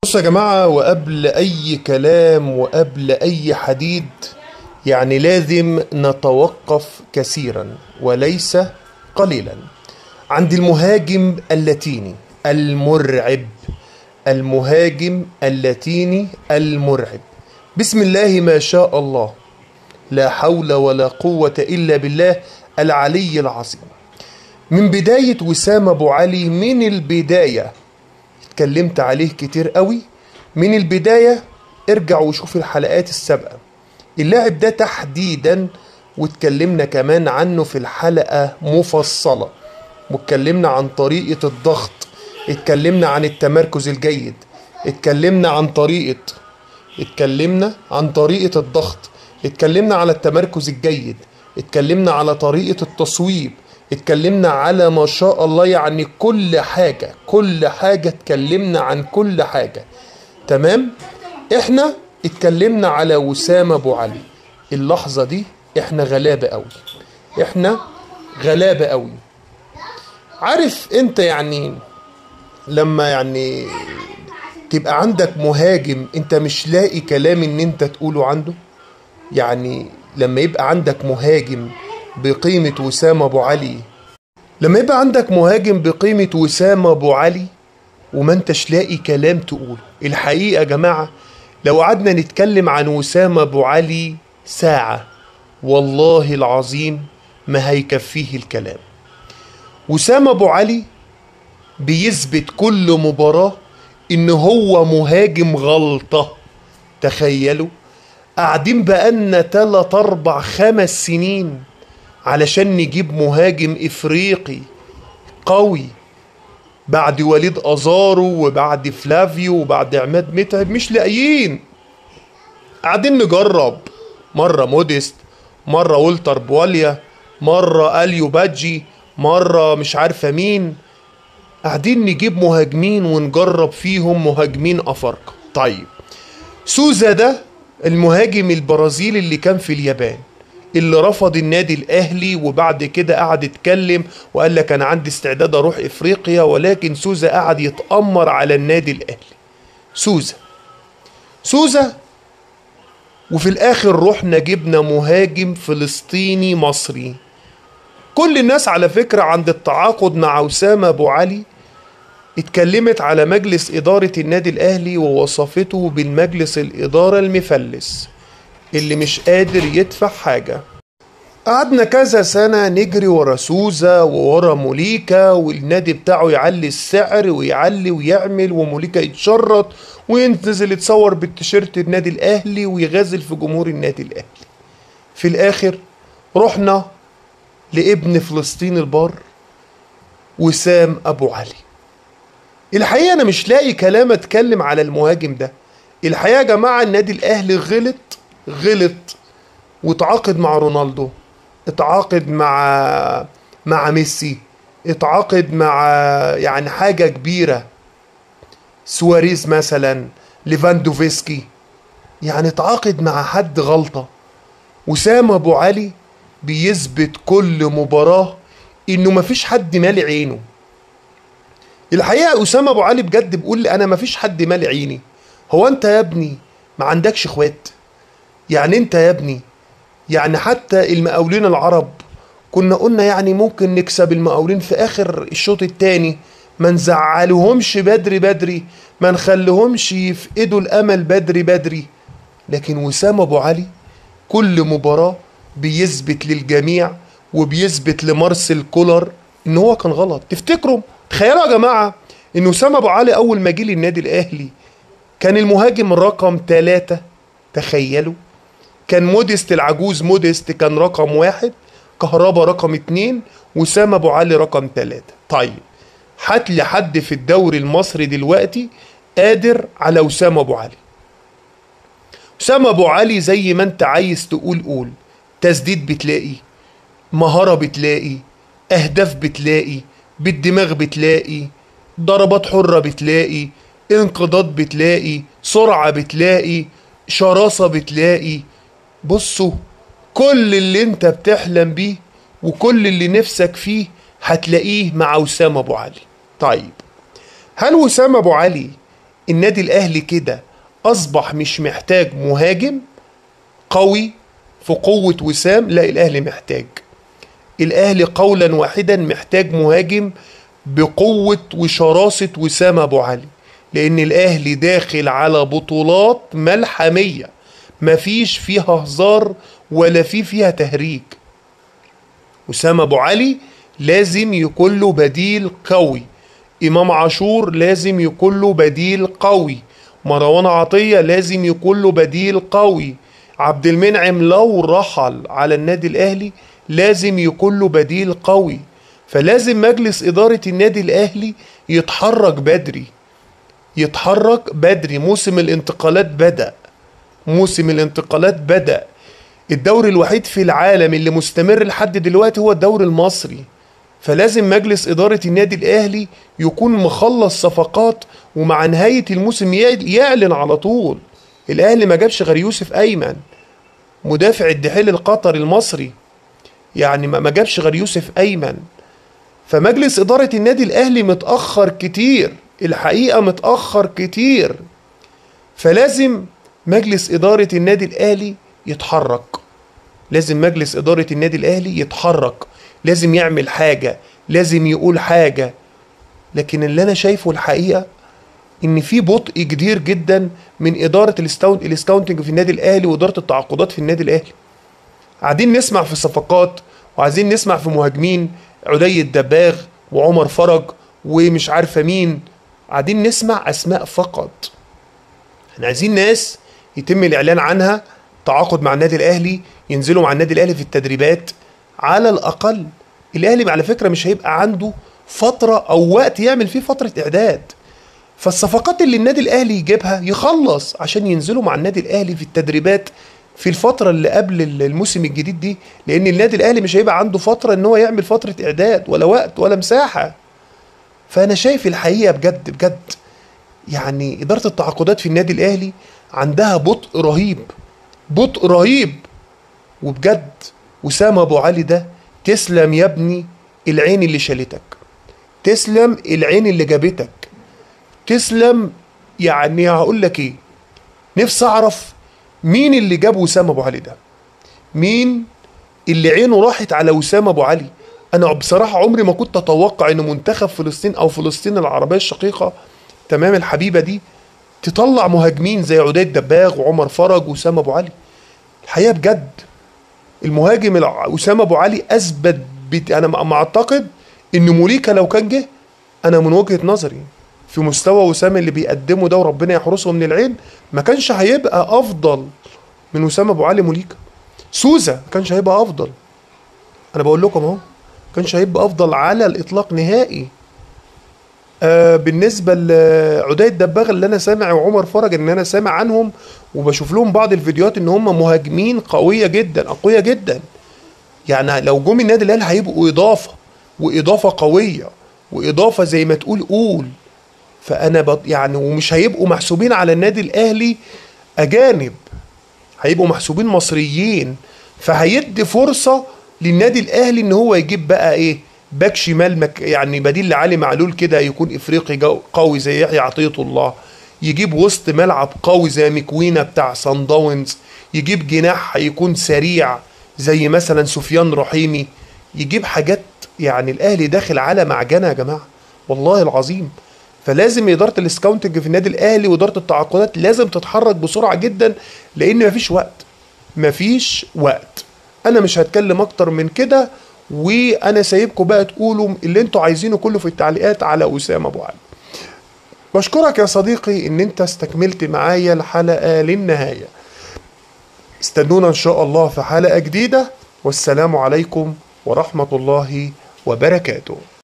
بصوا يا جماعة وقبل أي كلام وقبل أي حديد يعني لازم نتوقف كثيرا وليس قليلا عند المهاجم اللاتيني المرعب المهاجم اللاتيني المرعب بسم الله ما شاء الله لا حول ولا قوة إلا بالله العلي العظيم من بداية وسام أبو علي من البداية اتكلمت عليه كتير قوي من البداية ارجع وشوف الحلقات السابقة اللاعب ده تحديدا واتكلمنا كمان عنه في الحلقة مفصلة واتكلمنا عن طريقة الضغط اتكلمنا عن التمركز الجيد اتكلمنا عن طريقة اتكلمنا عن طريقة الضغط اتكلمنا على التمركز الجيد اتكلمنا على طريقة التصويب اتكلمنا على ما شاء الله يعني كل حاجة كل حاجة اتكلمنا عن كل حاجة تمام احنا اتكلمنا على وسام ابو علي اللحظة دي احنا غلابة قوي احنا غلابة قوي عارف انت يعني لما يعني تبقى عندك مهاجم انت مش لاقي كلام ان انت تقوله عنده يعني لما يبقى عندك مهاجم بقيمة وسام ابو علي لما يبقى عندك مهاجم بقيمة وسام ابو علي وما انتش لاقي كلام تقوله الحقيقة يا جماعة لو قعدنا نتكلم عن وسام ابو علي ساعة والله العظيم ما هيكفيه الكلام وسام ابو علي بيثبت كل مباراة ان هو مهاجم غلطة تخيلوا قاعدين بقالنا تلات اربع خمس سنين علشان نجيب مهاجم افريقي قوي بعد وليد ازارو وبعد فلافيو وبعد عماد متعب مش لاقيين قاعدين نجرب مرة موديست مرة ولتر بواليا مرة اليو باجي مرة مش عارفة مين قاعدين نجيب مهاجمين ونجرب فيهم مهاجمين افارقة طيب سوزا ده المهاجم البرازيلي اللي كان في اليابان اللي رفض النادي الاهلي وبعد كده قعد يتكلم وقال لك انا عندي استعداد اروح افريقيا ولكن سوزا قعد يتامر على النادي الاهلي سوزا سوزا وفي الاخر رحنا جبنا مهاجم فلسطيني مصري كل الناس على فكرة عند التعاقد مع أسامة أبو علي اتكلمت على مجلس إدارة النادي الأهلي ووصفته بالمجلس الإدارة المفلس اللي مش قادر يدفع حاجة قعدنا كذا سنة نجري ورا سوزا وورا موليكا والنادي بتاعه يعلي السعر ويعلي ويعمل وموليكا يتشرط وينزل يتصور بالتيشيرت النادي الأهلي ويغازل في جمهور النادي الأهلي في الآخر رحنا لابن فلسطين البار وسام أبو علي الحقيقة أنا مش لاقي كلام أتكلم على المهاجم ده الحقيقة يا جماعة النادي الأهلي غلط غلط وتعاقد مع رونالدو اتعاقد مع مع ميسي اتعاقد مع يعني حاجة كبيرة سواريز مثلا ليفاندوفسكي يعني اتعاقد مع حد غلطة وسام أبو علي بيثبت كل مباراة إنه مفيش حد مالي عينه الحقيقة أسامة أبو علي بجد بيقول لي أنا مفيش حد مالي عيني هو أنت يا ابني ما عندكش إخوات يعني أنت يا ابني يعني حتى المقاولين العرب كنا قلنا يعني ممكن نكسب المقاولين في آخر الشوط التاني ما نزعلهمش بدري بدري ما نخليهمش يفقدوا الأمل بدري بدري لكن وسام أبو علي كل مباراة بيثبت للجميع وبيثبت لمارسيل كولر ان هو كان غلط تفتكروا تخيلوا يا جماعه ان اسامه ابو علي اول ما جه للنادي الاهلي كان المهاجم رقم ثلاثة تخيلوا كان موديست العجوز موديست كان رقم واحد كهربا رقم اتنين وسام ابو علي رقم ثلاثة طيب هات لي حد في الدوري المصري دلوقتي قادر على وسام ابو علي وسام ابو علي زي ما انت عايز تقول قول تسديد بتلاقي مهارة بتلاقي أهداف بتلاقي بالدماغ بتلاقي ضربات حرة بتلاقي انقضاض بتلاقي سرعة بتلاقي شراسة بتلاقي بصوا كل اللي انت بتحلم بيه وكل اللي نفسك فيه هتلاقيه مع وسام ابو علي طيب هل وسام ابو علي النادي الاهلي كده اصبح مش محتاج مهاجم قوي في قوة وسام لا الاهلي محتاج الاهلي قولا واحدا محتاج مهاجم بقوة وشراسة وسام ابو علي لان الاهلي داخل على بطولات ملحمية مفيش فيها هزار ولا في فيها تهريج وسام ابو علي لازم يكون له بديل قوي امام عاشور لازم يكون له بديل قوي مروان عطيه لازم يكون له بديل قوي عبد المنعم لو رحل على النادي الاهلي لازم يكون له بديل قوي فلازم مجلس اداره النادي الاهلي يتحرك بدري يتحرك بدري موسم الانتقالات بدا موسم الانتقالات بدا الدوري الوحيد في العالم اللي مستمر لحد دلوقتي هو الدوري المصري فلازم مجلس إدارة النادي الأهلي يكون مخلص صفقات ومع نهاية الموسم يعلن على طول الأهلي ما جابش غير يوسف أيمن مدافع الدحيل القطري المصري يعني ما جابش غير يوسف أيمن فمجلس إدارة النادي الأهلي متأخر كتير الحقيقة متأخر كتير فلازم مجلس إدارة النادي الأهلي يتحرك لازم مجلس إدارة النادي الأهلي يتحرك لازم يعمل حاجة لازم يقول حاجة لكن اللي أنا شايفه الحقيقة إن في بطء كبير جدا من إدارة السكاونتنج في النادي الأهلي وإدارة التعاقدات في النادي الأهلي قاعدين نسمع في صفقات وعايزين نسمع في مهاجمين عدي الدباغ وعمر فرج ومش عارفة مين قاعدين نسمع أسماء فقط احنا عايزين ناس يتم الإعلان عنها تعاقد مع النادي الاهلي ينزلوا مع النادي الاهلي في التدريبات على الاقل الاهلي على فكره مش هيبقى عنده فتره او وقت يعمل فيه فتره اعداد فالصفقات اللي النادي الاهلي يجيبها يخلص عشان ينزلوا مع النادي الاهلي في التدريبات في الفترة اللي قبل الموسم الجديد دي لأن النادي الأهلي مش هيبقى عنده فترة إن هو يعمل فترة إعداد ولا وقت ولا مساحة. فأنا شايف الحقيقة بجد بجد يعني إدارة التعاقدات في النادي الأهلي عندها بطء رهيب بطء رهيب وبجد وسام ابو علي ده تسلم يا ابني العين اللي شالتك تسلم العين اللي جابتك تسلم يعني هقول لك ايه نفسي اعرف مين اللي جاب وسام ابو علي ده مين اللي عينه راحت على وسام ابو علي انا بصراحه عمري ما كنت اتوقع ان منتخب فلسطين او فلسطين العربيه الشقيقه تمام الحبيبه دي تطلع مهاجمين زي عدي الدباغ وعمر فرج وسام ابو علي الحقيقه بجد المهاجم اسامه ابو علي اثبت بت... انا ما اعتقد ان موليكا لو كان جه انا من وجهه نظري في مستوى وسام اللي بيقدمه ده وربنا يحرسه من العين ما كانش هيبقى افضل من وسام ابو علي موليكا سوزا ما كانش هيبقى افضل انا بقول لكم اهو ما كانش هيبقى افضل على الاطلاق نهائي آه بالنسبه لعدي الدباغ اللي انا سامع وعمر فرج ان انا سامع عنهم وبشوف لهم بعض الفيديوهات ان هم مهاجمين قويه جدا اقوياء جدا يعني لو جم النادي الاهلي هيبقوا اضافه واضافه قويه واضافه زي ما تقول قول فانا بط يعني ومش هيبقوا محسوبين على النادي الاهلي اجانب هيبقوا محسوبين مصريين فهيدي فرصه للنادي الاهلي ان هو يجيب بقى ايه باك شمال مك يعني بديل لعلي معلول كده يكون افريقي قوي زي يحيى عطيه الله يجيب وسط ملعب قوي زي مكوينا بتاع سان داونز يجيب جناح يكون سريع زي مثلا سفيان رحيمي يجيب حاجات يعني الاهلي داخل على معجنه يا جماعه والله العظيم فلازم اداره السكاونتنج في النادي الاهلي واداره التعاقدات لازم تتحرك بسرعه جدا لان مفيش وقت مفيش وقت انا مش هتكلم اكتر من كده وانا سايبكم بقى تقولوا اللي انتوا عايزينه كله في التعليقات على اسامه ابو علي بشكرك يا صديقي ان انت استكملت معايا الحلقه للنهايه استنونا ان شاء الله في حلقه جديده والسلام عليكم ورحمه الله وبركاته